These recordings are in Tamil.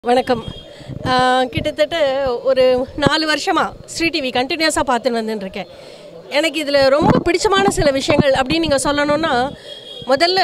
வணக்கம் ஆஹ் கிட்டத்தட்ட ஒரு நாலு வருஷமாக ஸ்ரீ டிவி கண்டினியூஸாக பார்த்துன்னு வந்துட்டுருக்கேன் எனக்கு இதில் ரொம்ப பிடிச்சமான சில விஷயங்கள் அப்படின்னு நீங்கள் சொல்லணும்னா முதல்ல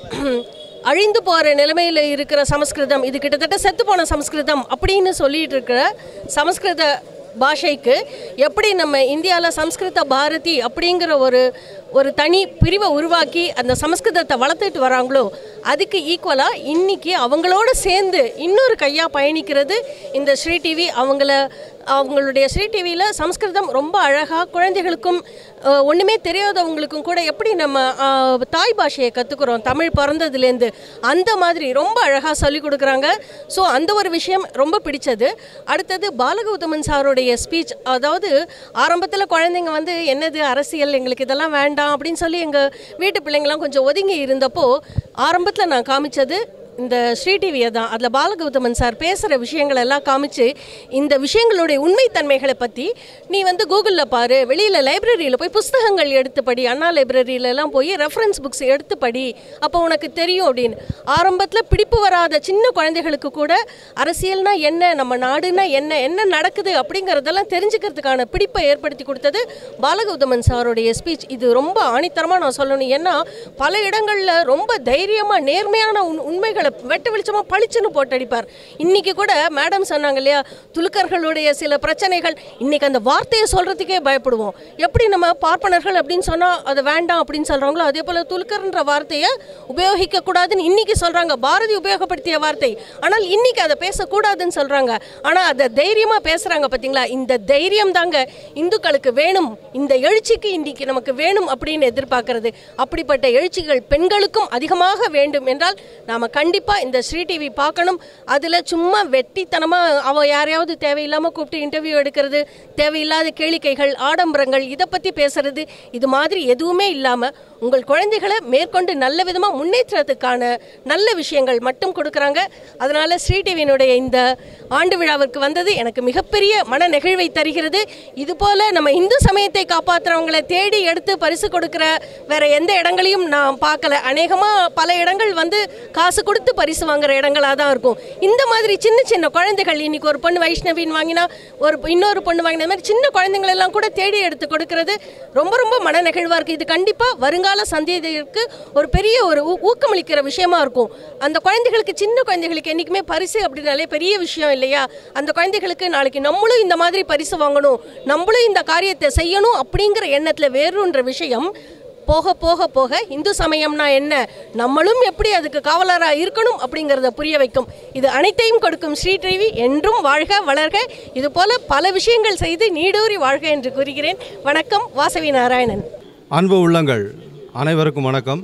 அழிந்து போகிற நிலைமையில் இருக்கிற சமஸ்கிருதம் இது கிட்டத்தட்ட செத்து போன சமஸ்கிருதம் அப்படின்னு சொல்லிட்டு இருக்கிற சமஸ்கிருத பாஷைக்கு எப்படி நம்ம இந்தியாவில் சம்ஸ்கிருத பாரதி அப்படிங்கிற ஒரு ஒரு தனி பிரிவை உருவாக்கி அந்த சமஸ்கிருதத்தை வளர்த்துட்டு வராங்களோ அதுக்கு ஈக்குவலாக இன்னைக்கு அவங்களோட சேர்ந்து இன்னொரு கையாக பயணிக்கிறது இந்த ஸ்ரீ டிவி அவங்கள அவங்களுடைய ஸ்ரீ டிவியில் சம்ஸ்கிருதம் ரொம்ப அழகாக குழந்தைகளுக்கும் அஹ், ஒண்ணுமே தெரியாதவங்களுக்கும் கூட எப்படி நம்ம அஹ், தாய் பாஷையை கற்றுக்குறோம் தமிழ் பிறந்ததுலேருந்து அந்த மாதிரி ரொம்ப அழகாக சொல்லிக் கொடுக்குறாங்க ஸோ அந்த ஒரு விஷயம் ரொம்ப பிடிச்சது அடுத்தது பாலகௌதமன் சாருடைய ஸ்பீச் அதாவது ஆரம்பத்தில் குழந்தைங்க வந்து என்னது அரசியல் எங்களுக்கு இதெல்லாம் வேண்டாம் அப்படின்னு சொல்லி எங்கள் வீட்டு பிள்ளைங்களாம் கொஞ்சம் ஒதுங்கி இருந்தப்போ ஆரம்பத்தில் நான் காமிச்சது இந்த ஸ்ரீ டிவியை தான் அதில் பாலகௌதமன் சார் பேசுகிற விஷயங்கள் எல்லாம் காமிச்சு இந்த விஷயங்களுடைய உண்மைத்தன்மைகளை பற்றி நீ வந்து கூகுளில் பாரு வெளியில் லைப்ரரியில் போய் புஸ்தகங்கள் எடுத்து படி அண்ணா லைப்ரரியில எல்லாம் போய் ரெஃபரன்ஸ் புக்ஸ் எடுத்து படி அப்போ உனக்கு தெரியும் அப்படின்னு ஆரம்பத்தில் பிடிப்பு வராத சின்ன குழந்தைகளுக்கு கூட அரசியல்னா என்ன நம்ம நாடுனா என்ன என்ன நடக்குது அப்படிங்கிறதெல்லாம் தெரிஞ்சுக்கிறதுக்கான பிடிப்பை ஏற்படுத்தி கொடுத்தது பாலகௌதமன் சாருடைய ஸ்பீச் இது ரொம்ப ஆணித்தரமாக நான் சொல்லணும் ஏன்னா பல இடங்களில் ரொம்ப தைரியமாக நேர்மையான உண் உண்மைகளை வெட்ட வெளிச்சமாக பளிச்சுன்னு போட்டடிப்பார் இன்னைக்கு கூட மேடம் சொன்னாங்க இல்லையா துலுக்கர்களுடைய சில பிரச்சனைகள் இன்னைக்கு அந்த வார்த்தையை சொல்கிறதுக்கே பயப்படுவோம் எப்படி நம்ம பார்ப்பனர்கள் அப்படின்னு சொன்னால் அது வேண்டாம் அப்படின்னு சொல்கிறாங்களோ அதே போல் துலுக்கர்ன்ற வார்த்தையை உபயோகிக்கக்கூடாதுன்னு இன்னைக்கு சொல்கிறாங்க பாரதி உபயோகப்படுத்திய வார்த்தை ஆனால் இன்னைக்கு அதை பேசக்கூடாதுன்னு சொல்கிறாங்க ஆனால் அதை தைரியமாக பேசுகிறாங்க பார்த்தீங்களா இந்த தைரியம் தாங்க இந்துக்களுக்கு வேணும் இந்த எழுச்சிக்கு இன்னைக்கு நமக்கு வேணும் அப்படின்னு எதிர்பார்க்கறது அப்படிப்பட்ட எழுச்சிகள் பெண்களுக்கும் அதிகமாக வேண்டும் என்றால் நாம் கண்டிப்பாக இந்த ஸ்ரீ டிவி பார்க்கணும் அதில் சும்மா வெட்டித்தனமாக அவ யாரையாவது தேவையில்லாமல் கூப்பிட்டு இன்டர்வியூ எடுக்கிறது தேவையில்லாத கேளிக்கைகள் ஆடம்பரங்கள் இதை பற்றி பேசுறது இது மாதிரி எதுவுமே இல்லாமல் உங்கள் குழந்தைகளை மேற்கொண்டு நல்ல விதமாக முன்னேற்றத்துக்கான நல்ல விஷயங்கள் மட்டும் கொடுக்குறாங்க அதனால் ஸ்ரீ டிவியினுடைய இந்த ஆண்டு விழாவிற்கு வந்தது எனக்கு மிகப்பெரிய மன நெகிழ்வை தருகிறது இது போல நம்ம இந்து சமயத்தை காப்பாற்றுறவங்களை தேடி எடுத்து பரிசு கொடுக்குற வேற எந்த இடங்களையும் நான் பார்க்கல அநேகமாக பல இடங்கள் வந்து காசு கொடுத்து பரிசு வாங்குற இடங்களாக தான் இருக்கும் இந்த மாதிரி சின்ன சின்ன குழந்தைகள் இன்னைக்கு ஒரு பொண்ணு வைஷ்ணவின்னு வாங்கினா ஒரு இன்னொரு பொண்ணு வாங்கின மாதிரி சின்ன குழந்தைங்களெல்லாம் கூட தேடி எடுத்து கொடுக்கறது ரொம்ப ரொம்ப மன நெகிழ்வாக இருக்குது இது கண்டிப்பாக வருங்கால சந்ததியிற்கு ஒரு பெரிய ஒரு ஊ- ஊக்கமளிக்கிற விஷயமா இருக்கும் அந்த குழந்தைகளுக்கு சின்ன குழந்தைகளுக்கு என்றைக்குமே பரிசு அப்படின்னாலே பெரிய விஷயம் இல்லையா அந்த குழந்தைகளுக்கு நாளைக்கு நம்மளும் இந்த மாதிரி பரிசு வாங்கணும் நம்மளும் இந்த காரியத்தை செய்யணும் அப்படிங்கிற எண்ணத்தில் வேறுன்ற விஷயம் போக போக போக இந்து சமயம்னா என்ன நம்மளும் எப்படி அதுக்கு காவலராக இருக்கணும் அப்படிங்கிறத புரிய வைக்கும் இது அனைத்தையும் கொடுக்கும் ஸ்ரீ டிவி என்றும் வாழ்க வளர்க இது போல பல விஷயங்கள் செய்து நீடூறி வாழ்க என்று கூறுகிறேன் வணக்கம் வாசவி நாராயணன் அன்பு உள்ளங்கள் அனைவருக்கும் வணக்கம்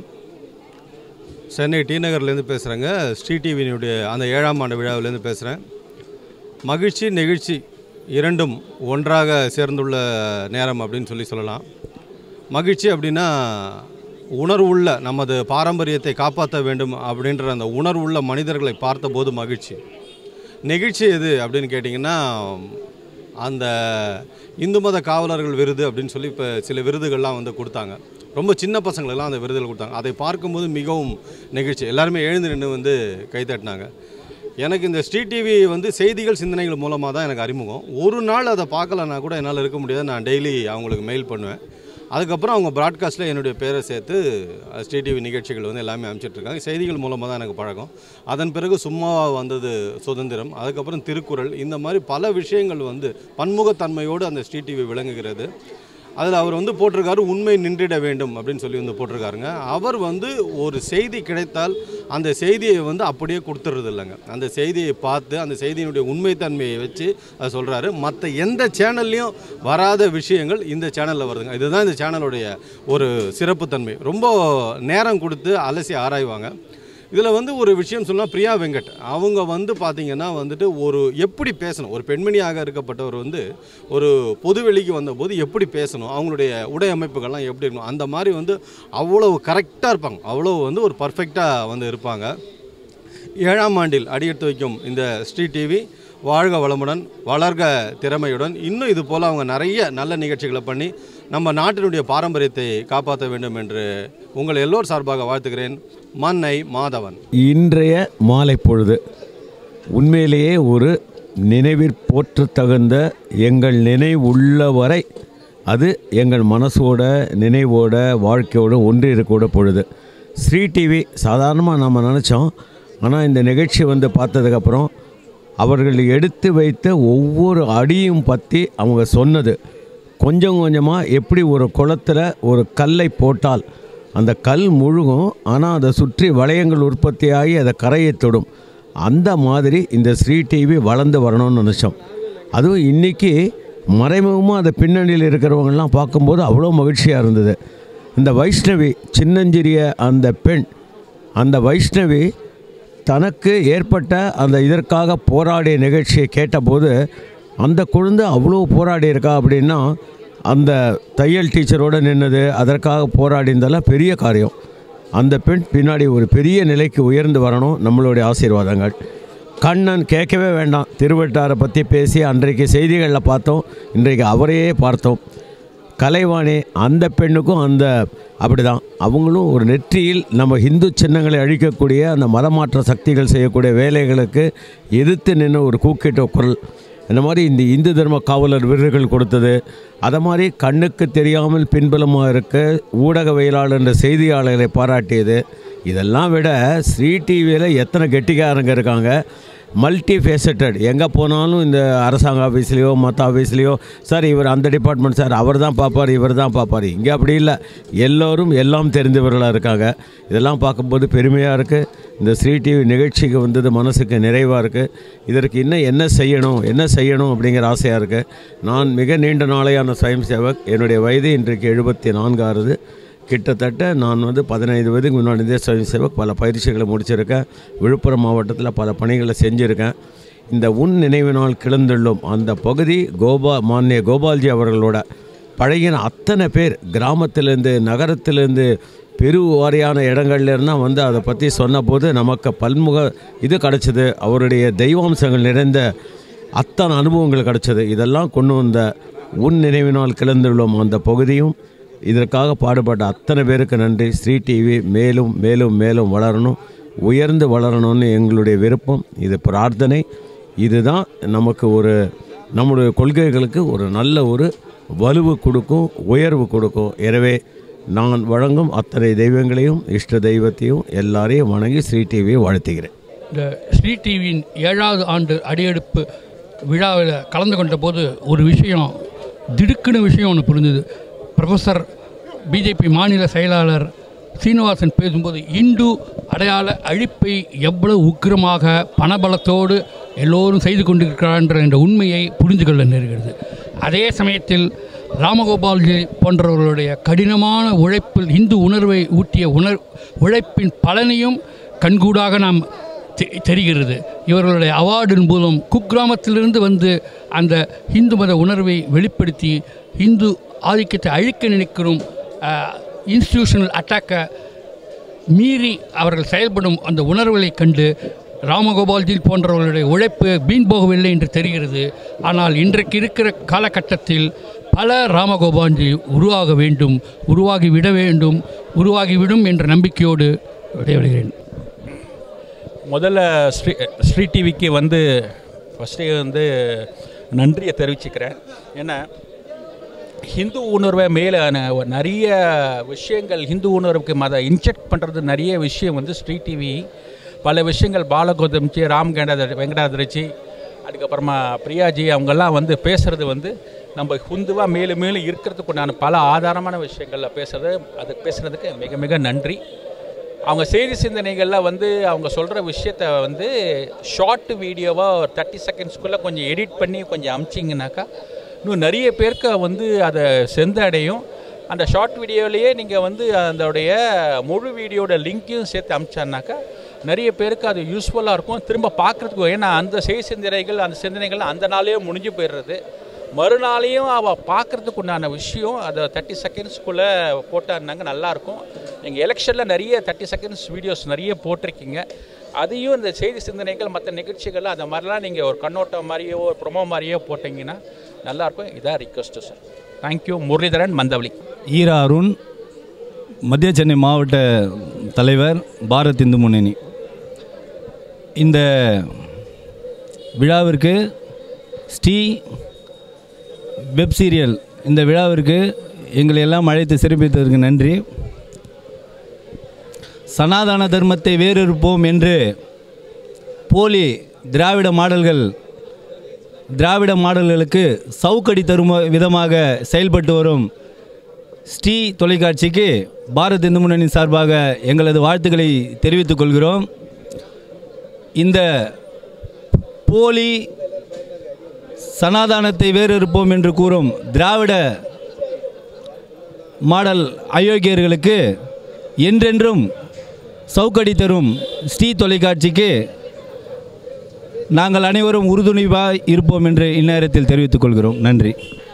சென்னை டி நகர்லேருந்து பேசுகிறேங்க ஸ்ரீ டிவியினுடைய அந்த ஏழாம் ஆண்டு விழாவிலேருந்து பேசுகிறேன் மகிழ்ச்சி நெகிழ்ச்சி இரண்டும் ஒன்றாக சேர்ந்துள்ள நேரம் அப்படின்னு சொல்லி சொல்லலாம் மகிழ்ச்சி அப்படின்னா உணர்வுள்ள நமது பாரம்பரியத்தை காப்பாற்ற வேண்டும் அப்படின்ற அந்த உணர்வுள்ள மனிதர்களை பார்த்தபோது மகிழ்ச்சி நெகிழ்ச்சி எது அப்படின்னு கேட்டிங்கன்னா அந்த இந்து மத காவலர்கள் விருது அப்படின்னு சொல்லி இப்போ சில விருதுகள்லாம் வந்து கொடுத்தாங்க ரொம்ப சின்ன பசங்களுக்கெல்லாம் அந்த விருதுகள் கொடுத்தாங்க அதை பார்க்கும்போது மிகவும் நெகிழ்ச்சி எல்லாருமே எழுந்து நின்று வந்து கைத்தட்டினாங்க எனக்கு இந்த ஸ்ரீ டிவி வந்து செய்திகள் சிந்தனைகள் மூலமாக தான் எனக்கு அறிமுகம் ஒரு நாள் அதை பார்க்கலன்னா கூட என்னால் இருக்க முடியாது நான் டெய்லி அவங்களுக்கு மெயில் பண்ணுவேன் அதுக்கப்புறம் அவங்க ப்ராட்காஸ்ட்டில் என்னுடைய பேரை சேர்த்து அஹ், ஸ்ரீ டிவி நிகழ்ச்சிகள் வந்து எல்லாமே அனுப்பிச்சிட்டு இருக்காங்க செய்திகள் மூலமாக தான் எனக்கு பழக்கம் அதன் பிறகு சும்மா வந்தது சுதந்திரம் அதுக்கப்புறம் திருக்குறள் இந்த மாதிரி பல விஷயங்கள் வந்து பன்முகத்தன்மையோடு அந்த ஸ்ரீ டிவி விளங்குகிறது அதில் அவர் வந்து போட்டிருக்காரு உண்மை நின்றிட வேண்டும் அப்படின்னு சொல்லி வந்து போட்டிருக்காருங்க அவர் வந்து ஒரு செய்தி கிடைத்தால் அந்த செய்தியை வந்து அப்படியே கொடுத்துறது இல்லைங்க அந்த செய்தியை பார்த்து அந்த செய்தியினுடைய உண்மைத்தன்மையை வச்சு அதை சொல்கிறாரு மற்ற எந்த சேனல்லையும் வராத விஷயங்கள் இந்த சேனலில் வருதுங்க இதுதான் இந்த சேனலுடைய ஒரு சிறப்புத்தன்மை ரொம்ப நேரம் கொடுத்து அலசி ஆராய்வாங்க இதில் வந்து ஒரு விஷயம் சொன்னால் பிரியா வெங்கட் அவங்க வந்து பார்த்தீங்கன்னா வந்துட்டு ஒரு எப்படி பேசணும் ஒரு பெண்மணியாக இருக்கப்பட்டவர் வந்து ஒரு பொதுவெளிக்கு வந்தபோது எப்படி பேசணும் அவங்களுடைய உடை அமைப்புகள்லாம் எப்படி இருக்கணும் அந்த மாதிரி வந்து அவ்வளோ கரெக்டாக இருப்பாங்க அவ்வளோ வந்து ஒரு பர்ஃபெக்டாக வந்து இருப்பாங்க ஏழாம் ஆண்டில் அடியெடுத்து வைக்கும் இந்த ஸ்ரீ டிவி வாழ்க வளமுடன் வளர்க திறமையுடன் இன்னும் இது போல் அவங்க நிறைய நல்ல நிகழ்ச்சிகளை பண்ணி நம்ம நாட்டினுடைய பாரம்பரியத்தை காப்பாற்ற வேண்டும் என்று உங்கள் எல்லோர் சார்பாக வாழ்த்துகிறேன் மன்னை மாதவன் இன்றைய மாலை பொழுது உண்மையிலேயே ஒரு நினைவிற் போற்றத்தகுந்த எங்கள் நினைவுள்ளவரை அது எங்கள் மனசோட நினைவோட வாழ்க்கையோட ஒன்று இருக்கக்கூட பொழுது ஸ்ரீ டிவி சாதாரணமாக நம்ம நினச்சோம் ஆனால் இந்த நிகழ்ச்சி வந்து பார்த்ததுக்கப்புறம் அவர்கள் எடுத்து வைத்த ஒவ்வொரு அடியும் பற்றி அவங்க சொன்னது கொஞ்சம் கொஞ்சமாக எப்படி ஒரு குளத்தில் ஒரு கல்லை போட்டால் அந்த கல் முழுகும் ஆனால் அதை சுற்றி வளையங்கள் உற்பத்தியாகி அதை கரையை தொடும் அந்த மாதிரி இந்த ஸ்ரீ டிவி வளர்ந்து வரணும்னு நினச்சோம் அதுவும் இன்றைக்கி மறைமுகமாக அந்த பின்னணியில் இருக்கிறவங்கெல்லாம் பார்க்கும்போது அவ்வளோ மகிழ்ச்சியாக இருந்தது இந்த வைஷ்ணவி சின்னஞ்சிறிய அந்த பெண் அந்த வைஷ்ணவி தனக்கு ஏற்பட்ட அந்த இதற்காக போராடிய நிகழ்ச்சியை கேட்டபோது அந்த குழந்தை அவ்வளோ போராடி இருக்கா அப்படின்னா அந்த தையல் டீச்சரோடு நின்னது அதற்காக போராடினதெல்லாம் பெரிய காரியம் அந்த பெண் பின்னாடி ஒரு பெரிய நிலைக்கு உயர்ந்து வரணும் நம்மளுடைய ஆசீர்வாதங்கள் கண்ணன் கேட்கவே வேண்டாம் திருவட்டாரை பற்றி பேசி அன்றைக்கு செய்திகளில் பார்த்தோம் இன்றைக்கு அவரையே பார்த்தோம் கலைவாணி அந்த பெண்ணுக்கும் அந்த அப்படிதான் அவங்களும் ஒரு நெற்றியில் நம்ம இந்து சின்னங்களை அழிக்கக்கூடிய அந்த மதமாற்ற சக்திகள் செய்யக்கூடிய வேலைகளுக்கு எதிர்த்து நின்று ஒரு கூக்கிட்ட குரல் இந்த மாதிரி இந்த இந்து தர்ம காவலர் விருதுகள் கொடுத்தது அதை மாதிரி கண்ணுக்கு தெரியாமல் பின்புலமாக இருக்க ஊடகவியலாளர் என்ற செய்தியாளர்களை பாராட்டியது இதெல்லாம் விட ஸ்ரீ டிவியில் எத்தனை கெட்டிக்காரங்க இருக்காங்க மல்டி ஃபேசட்டட் எங்கே போனாலும் இந்த அரசாங்க ஆஃபீஸ்லேயோ மற்ற ஆஃபீஸ்லேயோ சார் இவர் அந்த டிபார்ட்மெண்ட் சார் அவர் தான் பார்ப்பார் இவர் தான் பார்ப்பார் இங்கே அப்படி இல்லை எல்லோரும் எல்லாம் தெரிந்தவர்களாக இருக்காங்க இதெல்லாம் பார்க்கும்போது பெருமையாக இருக்குது இந்த ஸ்ரீ டிவி நிகழ்ச்சிக்கு வந்தது மனசுக்கு நிறைவாக இருக்குது இதற்கு இன்னும் என்ன செய்யணும் என்ன செய்யணும் அப்படிங்கிற ஆசையாக இருக்குது நான் மிக நீண்ட நாளையான ஸ்வயம் சேவக் என்னுடைய வயது இன்றைக்கு எழுபத்தி நான்காவது கிட்டத்தட்ட நான் வந்து பதினைந்து வயதுக்கு முன்னாடி இருந்தே ஸ்வயம் சேவக் பல பயிற்சிகளை முடிச்சிருக்கேன் விழுப்புரம் மாவட்டத்தில் பல பணிகளை செஞ்சுருக்கேன் இந்த உன் நினைவினால் கிளந்துள்ளோம் அந்த பகுதி கோபா மானிய கோபால்ஜி அவர்களோட பழகின அத்தனை பேர் கிராமத்திலேருந்து நகரத்திலேருந்து பெருவாரியான இடங்கள்லேருந்தான் வந்து அதை பற்றி சொன்னபோது நமக்கு பன்முக இது கிடச்சிது அவருடைய தெய்வாம்சங்கள் நிறைந்த அத்தனை அனுபவங்கள் கிடச்சிது இதெல்லாம் கொண்டு வந்த உன் நினைவினால் கிளந்துள்ளோம் அந்த பகுதியும் இதற்காக பாடுபட்ட அத்தனை பேருக்கு நன்றி ஸ்ரீ டிவி மேலும் மேலும் மேலும் வளரணும் உயர்ந்து வளரணும்னு எங்களுடைய விருப்பம் இது பிரார்த்தனை இதுதான் நமக்கு ஒரு நம்முடைய கொள்கைகளுக்கு ஒரு நல்ல ஒரு வலுவு கொடுக்கும் உயர்வு கொடுக்கும் எனவே நான் வழங்கும் அத்தனை தெய்வங்களையும் இஷ்ட தெய்வத்தையும் எல்லாரையும் வணங்கி ஸ்ரீ டிவியை வாழ்த்துகிறேன் இந்த ஸ்ரீ டிவியின் ஏழாவது ஆண்டு அடியெடுப்பு விழாவில் கலந்து கொண்ட போது ஒரு விஷயம் திடுக்குன விஷயம் ஒன்று புரிஞ்சுது ப்ரொஃபஸர் பிஜேபி மாநில செயலாளர் சீனிவாசன் பேசும்போது இந்து அடையாள அழிப்பை எவ்வளவு உக்கிரமாக பணபலத்தோடு எல்லோரும் செய்து கொண்டிருக்கிறான்ற என்ற உண்மையை புரிந்து கொள்ள நேர்கிறது அதே சமயத்தில் ராமகோபால்ஜி போன்றவர்களுடைய கடினமான உழைப்பில் இந்து உணர்வை ஊட்டிய உணர் உழைப்பின் பலனையும் கண்கூடாக நாம் தெ- தெரிகிறது இவர்களுடைய அவார்டின் மூலம் குக்கிராமத்திலிருந்து வந்து அந்த இந்து மத உணர்வை வெளிப்படுத்தி இந்து ஆதிக்கத்தை அழிக்க நினைக்கிறோம் இன்ஸ்டிடியூஷனல் அட்டாக்கை மீறி அவர்கள் செயல்படும் அந்த உணர்வுகளை கண்டு ராமகோபால்ஜி போன்றவர்களுடைய உழைப்பு வீண் போகவில்லை என்று தெரிகிறது ஆனால் இன்றைக்கு இருக்கிற காலகட்டத்தில் பல ராமகோபால்ஜி உருவாக வேண்டும் உருவாகி விட வேண்டும் உருவாகிவிடும் என்ற நம்பிக்கையோடு விடைபெறுகிறேன் முதல்ல ஸ்ரீ ஸ்ரீ டிவிக்கு வந்து ஃபஸ்ட்டு வந்து நன்றியை தெரிவிச்சுக்கிறேன் ஏன்னா ஹிந்து உணர்வை மேலே ந- நிறைய விஷயங்கள் ஹிந்து உணர்வுக்கு மத இன்ஜெக்ட் பண்ணுறது நிறைய விஷயம் வந்து ஸ்ரீ டிவி பல விஷயங்கள் பாலகோதம்ஜி ராம் கண்டாதர் வெங்கடாதரிச்சி அதுக்கப்புறமா பிரியாஜி அவங்கெல்லாம் வந்து பேசுகிறது வந்து நம்ம ஹிந்துவாக மேலும் மேலும் இருக்கிறதுக்கு உண்டான பல ஆதாரமான விஷயங்களில் பேசுறது அது பேசுகிறதுக்கு மிக மிக நன்றி அவங்க செய்தி சிந்தனைகளில் வந்து அவங்க சொல்கிற விஷயத்த வந்து ஷார்ட் வீடியோவாக ஒரு தேர்ட்டி செகண்ட்ஸ்க்குள்ளே கொஞ்சம் எடிட் பண்ணி கொஞ்சம் அமிச்சிங்கனாக்கா இன்னும் நிறைய பேருக்கு வந்து அதை சென்றடையும் அந்த ஷார்ட் வீடியோவிலேயே நீங்கள் வந்து அதோடைய முழு வீடியோட லிங்க்கையும் சேர்த்து அமிச்சானாக்கா நிறைய பேருக்கு அது யூஸ்ஃபுல்லாக இருக்கும் திரும்ப பார்க்குறதுக்கு ஏன்னா அந்த செய்தி சிந்தனைகள் அந்த சிந்தனைகள் அந்த நாளே முடிஞ்சு போயிடுறது மறுநாளையும் அவள் பார்க்குறதுக்கு உண்டான விஷயம் அதை தேர்ட்டி செகண்ட்ஸ்க்குள்ளே போட்டாருனாங்க நல்லாயிருக்கும் நீங்கள் எலெக்ஷனில் நிறைய தேர்ட்டி செகண்ட்ஸ் வீடியோஸ் நிறைய போட்டிருக்கீங்க அதையும் இந்த செய்தி சிந்தனைகள் மற்ற நிகழ்ச்சிகள் அந்த மாதிரிலாம் நீங்கள் ஒரு கண்ணோட்டம் மாதிரியோ ஒரு ப்ரொமோ மாதிரியோ போட்டிங்கன்னா நல்லாயிருக்கும் இதான் request sir thank you Muralidharan Mandaveli ஈரா அருண் மத்திய சென்னை மாவட்ட தலைவர் பாரத் இந்து முன்னணி இந்த விழாவிற்கு ஸ்ரீ வெப் சீரியல் இந்த விழாவிற்கு எங்களை எல்லாம் அழைத்து சிறப்பித்ததற்கு நன்றி சனாதன தர்மத்தை வேறறுப்போம் என்று போலி திராவிட மாடல்கள் திராவிட மாடல்களுக்கு சவுக்கடி தரும் விதமாக செயல்பட்டு வரும் ஸ்ரீ தொலைக்காட்சிக்கு பாரத் இந்து முன்னணி சார்பாக எங்களது வாழ்த்துக்களை தெரிவித்துக் கொள்கிறோம் இந்த போலி சனாதானத்தை வேறறுப்போம் என்று கூறும் திராவிட மாடல் அயோக்கியர்களுக்கு என்றென்றும் சவுக்கடி தரும் ஸ்ரீ தொலைக்காட்சிக்கு நாங்கள் அனைவரும் உறுதுணைவாய் இருப்போம் என்று இந்நேரத்தில் தெரிவித்துக் கொள்கிறோம் நன்றி